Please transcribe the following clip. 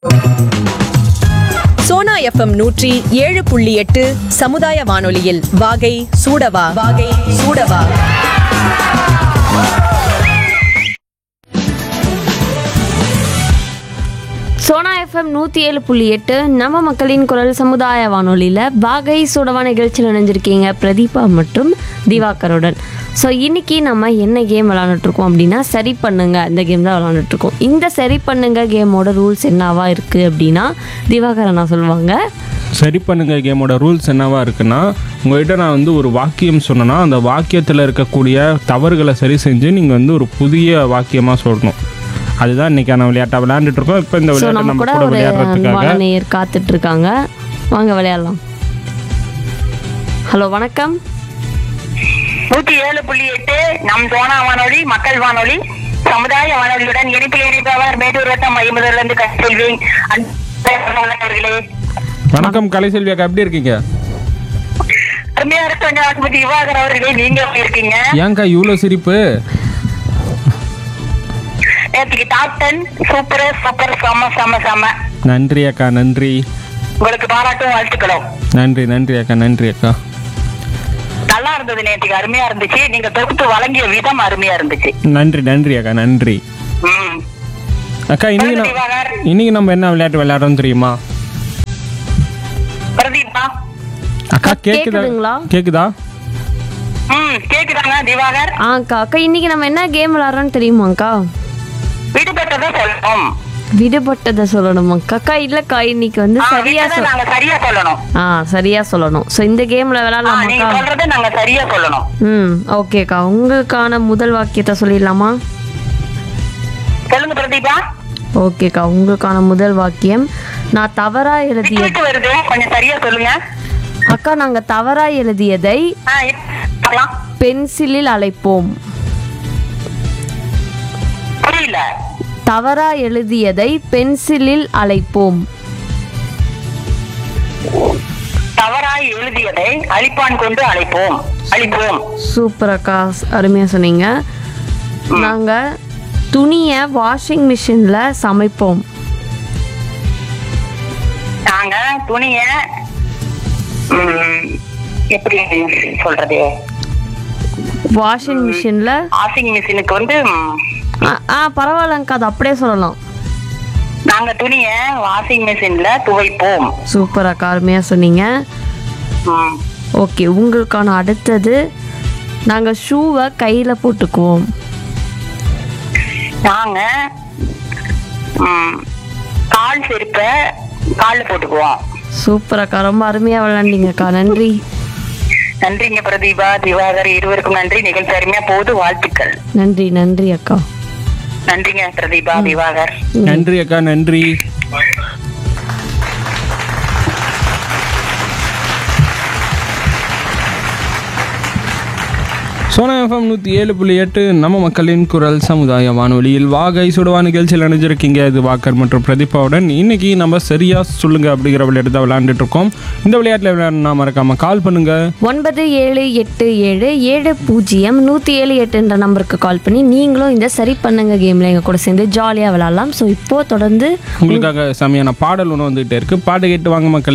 Sona FM நூற்றி ஏழு புள்ளி எட்டு சமுதாய வானொலியில் வாகை சூடவா வாகை சூடவா சோனா எஃப்எம் நூற்றி ஏழு புள்ளி எட்டு நம்ம மக்களின் குரல் சமுதாய வானொலியில் வாகை சுடவா நிகழ்ச்சியில் இணைஞ்சிருக்கீங்க பிரதீபா மற்றும் திவாகருடன் ஸோ இன்னைக்கு நம்ம என்ன கேம் விளாண்டுட்ருக்கோம் அப்படின்னா சரி பண்ணுங்க இந்த கேம் தான் விளாண்டுட்ருக்கோம் இந்த சரி பண்ணுங்க கேமோட ரூல்ஸ் என்னவா இருக்குது அப்படின்னா திவாகரன் நான் சொல்லுவாங்க சரி பண்ணுங்க கேமோட ரூல்ஸ் என்னவா இருக்குன்னா உங்கள்கிட்ட நான் வந்து ஒரு வாக்கியம் சொன்னேன்னா அந்த வாக்கியத்தில் இருக்கக்கூடிய தவறுகளை சரி செஞ்சு நீங்கள் வந்து ஒரு புதிய வாக்கியமாக சொல்லணும் அதுதான் இன்னைக்கான விளையாட்டை விளையாண்டுட்டு இருக்கோம் இப்போ இந்த ஸோ விளையாட்டை நம்ம நம்ம கூட கூட ஒரு விளையாடுறதுக்காக அன்பான நேயர் காத்துட்டு இருக்காங்க வாங்க விளையாடலாம் ஹலோ வணக்கம் நூத்தி ஏழு புள்ளி எட்டு நம் சோனா வானொலி மக்கள் வானொலி சமுதாய வானொலியுடன் இணைப்பில் இணைப்பவர் மேட்டூர் வட்டம் ஐம்பதுல இருந்து கல்வேன் அவர்களே வணக்கம் கலைசெல்வி அக்கா எப்படி இருக்கீங்க அருமையா இருக்காங்க ஆஸ்பத்தி விவாகர் அவர்களே நீங்க எப்படி இருக்கீங்க ஏன்க்கா இவ்வளோ சிரிப்பு நேற்றுக்கு டாப் டென் சூப்பர் சூப்பர் செம செம செம நன்றி அக்கா நன்றி உங்களுக்கு பாராட்டும் வாழ்த்துக்களும் நன்றி நன்றி அக்கா நன்றி அக்கா நல்லா இருந்தது நேற்றுக்கு அருமையா இருந்துச்சு நீங்க தொகுத்து வழங்கிய விதம் அருமையா இருந்துச்சு நன்றி நன்றி அக்கா நன்றி ம் அக்கா இன்னைக்கு சொல்லுங்க நம்ம திவாகர் இன்னைக்கு நம்ம என்ன விளையாட்டு விளையாடுறோம் தெரியுமா பிரதீப்பா அக்கா கேக்குதா கேக்குதுங்களா? கேக்குதா ம் கேக்குதாங்க திவாகர் ஆ அக்கா அக்கா இன்னைக்கு நம்ம என்ன கேம் விளாட்றோன்னு தெரியுமாக்கா விடுபட்டதை சொல்லணும் விடுபட்டதை சொல்லணுமாக்கா அக்கா இல்லக்கா இன்னைக்கு வந்து ஆ, சரியா விட்டதை சொல் நாங்க சரியா சொல்லணும் ஆ சரியா சொல்லணும் ஸோ இந்த கேம்ல ஆ, நீங்க விளையாடலாமாக்கா சொல்றதை நாங்க சரியா சொல்லணும் ம் ஓகேக்கா உங்களுக்கான முதல் வாக்கியத்தை சொல்லிடலாமா சொல்லுங்க பிரதீபா ஓகேக்கா உங்களுக்கான முதல் வாக்கியம் நான் தவறா விட்டு எழுதிய விட்டு வருது கொஞ்சம் சரியா சொல்லுங்க அக்கா நாங்க தவறா எழுதியதை ஆ, இப்ப பார்க்கலாம். பென்சிலில் அழைப்போம் புரியல தவறா எழுதியதை பென்சிலில் அழைப்போம் தவறாய் எழுதியதை அழிப்பான் கொண்டு அழைப்போம் அழிப்போம் சூப்பர் அக்கா அருமையா சொன்னீங்க நாங்க துணியை வாஷிங் மிஷின்ல சமைப்போம் நாங்க துணிய ம், எப்படி சொல்றது வாஷிங் மிஷின்ல வாஷிங் மிஷினுக்கு வந்து ம், ஆ ஆ, பரவாயில்லங்க்கா அது அப்படியே சொல்லலாம் நாங்க துணிய வாஷிங் மிஷின்ல துவைப்போம் சூப்பர் அக்கா அருமையாக சொன்னீங்க ம், ஓகே உங்களுக்கான அடுத்தது நாங்கள் ஷூவை கையில் போட்டுக்குவோம் நாங்க ம், கால் செருப்ப கால்ல போட்டுக்குவோம் சூப்பர் அக்கா ரொம்ப அருமையாக விளாண்டீங்கக்கா நன்றி நன்றிங்க பிரதீபா திவாகர் இருவருக்கும் நன்றி நிகழ்ச்சி அருமையா போகுது வாழ்த்துக்கள் நன்றி நன்றி அக்கா நன்றிங்க பிரதீபா திவாகர் நன்றி அக்கா நன்றி சோனா எஃப்எம் நூற்றி ஏழு புள்ளி எட்டு நம்ம மக்களின் குரல் சமுதாய வானொலியில் வாகை சுடுவா நிகழ்ச்சியில் இணைஞ்சிருக்கீங்க இது வாக்கர் மற்றும் பிரதீபாவுடன் இன்னைக்கு நம்ம சரியா சொல்லுங்க அப்படிங்கிற விளையாட்டு தான் விளையாண்டுட்டு இருக்கோம் இந்த விளையாட்டில் விளையாடணும் மறக்காம கால் பண்ணுங்க ஒன்பது ஏழு எட்டு ஏழு ஏழு பூஜ்ஜியம் நூற்றி ஏழு எட்டுன்ற நம்பருக்கு கால் பண்ணி நீங்களும் இந்த சரி பண்ணுங்க கேமில் எங்கள் கூட சேர்ந்து ஜாலியாக விளாட்லாம் ஸோ இப்போது தொடர்ந்து உங்களுக்காக செமையான பாடல் ஒன்று வந்துகிட்டே இருக்கு பாட்டு கேட்டு வாங்க மக்களே